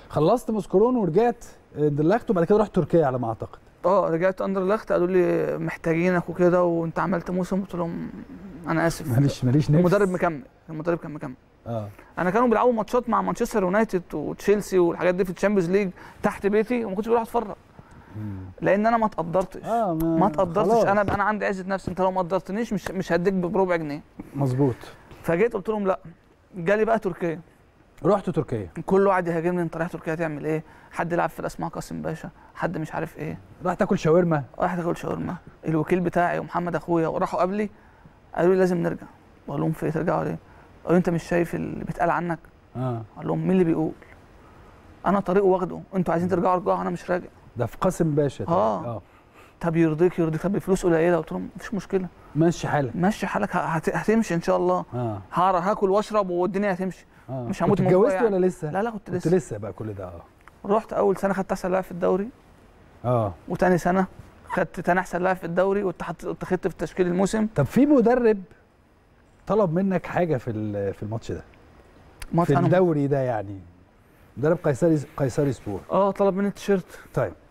خلصت موسكرون ورجعت اندرلخت وبعد كده رحت تركيا على ما اعتقد اه رجعت اندرلخت قالوا لي محتاجينك وكده وانت عملت موسم قلت لهم انا اسف ماليش ماليش نفس المدرب مكمل المدرب كان مكمل اه انا كانوا بيلعبوا ماتشات مع مانشستر يونايتد وتشيلسي والحاجات دي في الشامبيونز ليج تحت بيتي وما كنتش بروح اتفرج مم. لان انا ما اتقدرتش اه ما اتقدرتش خلاص. انا انا عندي عزه نفس انت لو ما قدرتنيش مش مش هديك بربع جنيه مظبوط فجيت قلت لهم لا جالي بقى تركيا رحت تركيا كله قاعد يهاجمني انت رايح تركيا تعمل ايه حد يلعب في اسمها قاسم باشا حد مش عارف ايه راح تاكل شاورما رايح تاكل شاورما الوكيل بتاعي ومحمد اخويا وراحوا قبلي قالوا لي لازم نرجع بقول لهم في ايه ترجعوا ليه قالوا لي انت مش شايف اللي بيتقال عنك اه قال لهم مين اللي بيقول انا طريق واخده انتوا عايزين ترجعوا ارجعوا انا مش راجع ده في قاسم باشا آه. اه طب يرضيك يرضيك طب الفلوس قليله قلت لهم مفيش مشكله ماشي حالك مشي حالك ه- هت- هتمشي ان شاء الله اه هعرف هاكل واشرب والدنيا هتمشي اه مش هموت كنت من جوع اتجوزت يعني. ولا لسه؟ لا لا كنت كنت لسه لسه بقى كل ده اه رحت اول سنه خدت احسن لاعب في الدوري اه وتاني سنه خدت تاني احسن لاعب في الدوري واتحط- اتخذت في تشكيل الموسم طب في مدرب طلب منك حاجه في ال- في الماتش ده ماتش في أنا- الدوري ده يعني مدرب قيصري قيصري سبور اه طلب مني التيشيرت طيب